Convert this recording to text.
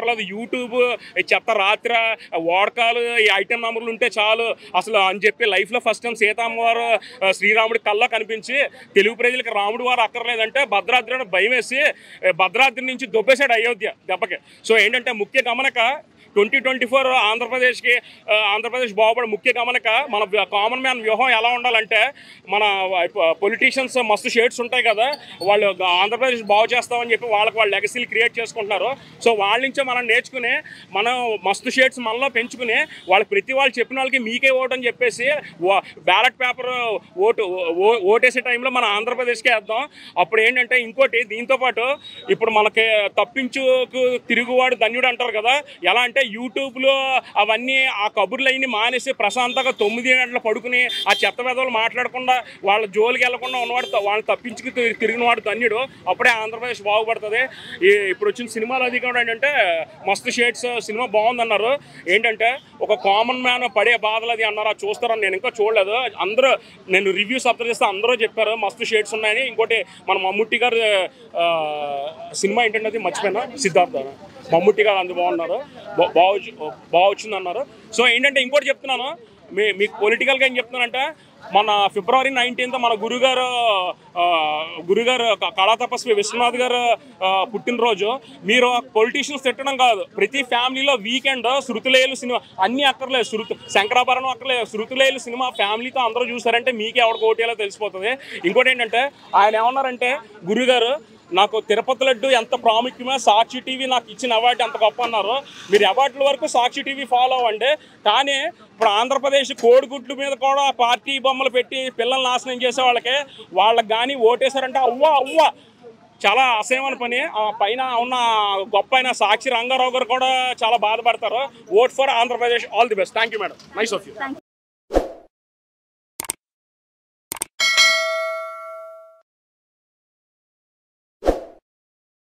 అక్కర్లేదు యూట్యూబ్ ఈ చెత్త రాత్ర వాడకాలు ఈ ఐటెం నెంబర్లు ఉంటే చాలు అసలు అని చెప్పి లైఫ్లో ఫస్ట్ టైం సీతమ్మ వారు ఆ, శ్రీరాముడి కల్లా కనిపించి తెలుగు ప్రజలకు రాముడు వారు అక్కర్లేదంటే భద్రాద్రి అని భయం వేసి ఏ, భద్రాద్రి నుంచి దొబ్బేశాడు అయోధ్య దెబ్బకి సో ఏంటంటే ముఖ్య గమనక ట్వంటీ ట్వంటీ ఫోర్ ఆంధ్రప్రదేశ్కి ఆ, ఆంధ్రప్రదేశ్ బాగుపడే ముఖ్య గమనక మన కామన్ మ్యాన్ వ్యూహం ఎలా ఉండాలంటే మన పొలిటీషియన్స్ మస్తు షేడ్స్ ఉంటాయి కదా వాళ్ళు గ- ఆంధ్రప్రదేశ్ బాగు చేస్తామని చెప్పి వాళ్ళకి వాళ్ళ లెగసీలు క్రియేట్ చేసుకుంటున్నారు సో వాళ్ళ నుంచే మనం నేర్చుకుని మనం మస్తు షేడ్స్ మనలో పెంచుకుని వాళ్ళు ప్రతి వాళ్ళు చెప్పిన వాళ్ళకి మీకే ఓటు అని చెప్పేసి బ్యాలెట్ పేపర్ ఓటు ఓ- ఓటేసే టైంలో మన ఆంధ్రప్రదేశ్కే వేద్దాం అప్పుడు ఏంటంటే ఇంకోటి దీంతో పాటు ఇప్పుడు మనకి తప్పించుకు తిరుగువాడు ధన్యుడు అంటారు కదా ఎలా అంటే యూట్యూబ్లో అవన్నీ ఆ కబుర్లు అయ్యి మానేసి ప్రశాంతంగా తొమ్మిది గంటలు పడుకుని ఆ చెత్త వెదవులు మాట్లాడకుండా వాళ్ళ జోలికి వెళ్లకుండా ఉన్నవాడు త- వాళ్ళని తప్పించుకు తి- తిరిగిన వాడు ధన్యుడు అప్పుడే ఆంధ్రప్రదేశ్ బాగుపడుతుంది ఈ ఇప్పుడు వచ్చిన సినిమాలు అది కూడా ఏంటంటే మస్తు షేడ్స్ సినిమా బాగుందన్నారు ఏంటంటే ఒక కామన్ మ్యాన్ పడే బాధలు అది అన్నారు అది చూస్తారని నేను ఇంకా చూడలేదు అందరూ నేను రివ్యూస్ అబ్జర్వ్ చేస్తే అందరూ చెప్పారు మస్తు షేడ్స్ ఉన్నాయని ఇంకోటి మన మమ్ముట్టి గారు ఆ, సినిమా ఏంటంటే అది మర్చిపోయినా సిద్ధార్థ మమ్ముట్టి గారు అందు బాగున్నారు బా- బాగా వచ్చి- బాగా వచ్చింది అన్నారు సో ఏంటంటే ఇంకోటి చెప్తున్నాను మీ మీకు పొలిటికల్గా ఏం చెప్తున్నానంటే మన ఫిబ్రవరి నైన్టీన్త్ మన గురుగారు ఆ, గురుగారు క- కళా తపస్వి విశ్వనాథ్ గారు ఆ, పుట్టినరోజు మీరు పొలిటీషియన్స్ తిట్టడం కాదు ప్రతి ఫ్యామిలీలో వీకెండ్ శృతులేలు సినిమా అన్ని అక్కర్లేదు శృతు శంకరాభరణం అక్కర్లేదు శృతులేలు సినిమా ఫ్యామిలీతో అందరూ చూసారంటే మీకే ఎవరికి ఓటేలా తెలిసిపోతుంది ఇంకోటి ఏంటంటే ఆయన ఏమన్నారంటే గురుగారు నాకు తిరుపతి లడ్డు ఎంత ప్రాముఖ్యమో సాక్షి టీవీ నాకు ఇచ్చిన అవార్డు ఎంత గొప్ప అన్నారు మీరు అవార్డుల వరకు సాక్షి టీవీ ఫాలో అవ్వండి కానీ ఇప్పుడు ఆంధ్రప్రదేశ్ కోడిగుడ్లు మీద కూడా పార్టీ బొమ్మలు పెట్టి పిల్లల్ని నాశనం చేసే వాళ్ళకి వాళ్ళకి కానీ ఓటేశారంటే అవ్వా అవ్వా చాలా అసహ్యమైన పని ఆ పైన ఉన్న గొప్ప అయిన సాక్షి రంగారావు గారు కూడా చాలా బాధపడతారు vote for Andhra Pradesh all the best thank you madam nice of you